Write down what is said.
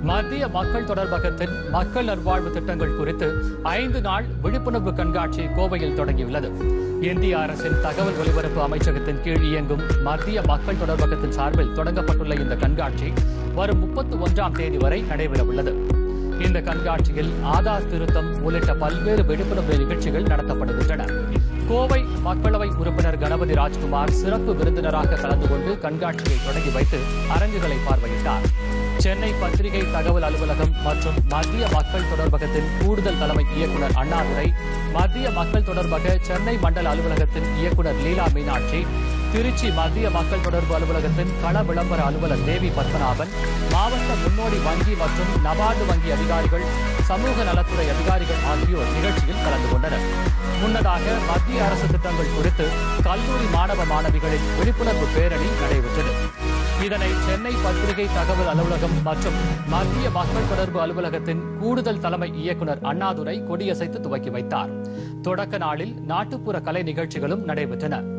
மத்திய மக்கள் தொடர்பகத்தின் மக்கள் நல்வாழ்வு திட்டங்கள் குறித்து ஐந்து நாள் விழிப்புணர்வு கண்காட்சி கோவையில் தொடங்கியுள்ளது இந்திய அரசின் தகவல் ஒலிபரப்பு அமைச்சகத்தின் கீழ் இயங்கும் மத்திய மக்கள் தொடர்பகத்தின் சார்பில் தொடங்கப்பட்டுள்ள இந்த கண்காட்சி வரும் முப்பத்தி ஒன்றாம் தேதி வரை நடைபெறவுள்ளது இந்த கண்காட்சியில் ஆதார் திருத்தம் உள்ளிட்ட பல்வேறு விழிப்புணர்வு நிகழ்ச்சிகள் நடத்தப்படுகின்றன கோவை மக்களவை உறுப்பினர் கணபதி ராஜ்குமார் சிறப்பு விருந்தினராக கலந்து கொண்டு கண்காட்சியை தொடங்கி வைத்து அரங்குகளை பார்வையிட்டார் சென்னை பத்திரிகை தகவல் அலுவலகம் மற்றும் மத்திய மக்கள் தொடர்பகத்தின் கூடுதல் தலைமை இயக்குநர் அண்ணாதுரை மத்திய மக்கள் தொடர்பக சென்னை மண்டல அலுவலகத்தின் இயக்குநர் லீலா மீனாட்சி திருச்சி மத்திய மக்கள் தொடர்பு அலுவலகத்தின் கள விளம்பர அலுவலர் தேவி பத்மநாபன் மாவட்ட முன்னோடி வங்கி மற்றும் நபார்டு வங்கி அதிகாரிகள் சமூக நலத்துறை அதிகாரிகள் ஆகியோர் நிகழ்ச்சியில் கலந்து கொண்டனர் முன்னதாக மத்திய அரசு திட்டங்கள் குறித்து கல்லூரி மாணவ மாணவிகளின் விழிப்புணர்வு பேரணி நடைபெற்றது இதனை சென்னை பத்திரிகை தகவல் அலுவலகம் மற்றும் மத்திய மக்கள் தொடர்பு அலுவலகத்தின் கூடுதல் தலைமை இயக்குநர் அண்ணாதுரை கொடியசைத்து துவக்கி வைத்தார் தொடக்க நாளில் நாட்டுப்புற கலை நிகழ்ச்சிகளும் நடைபெற்றன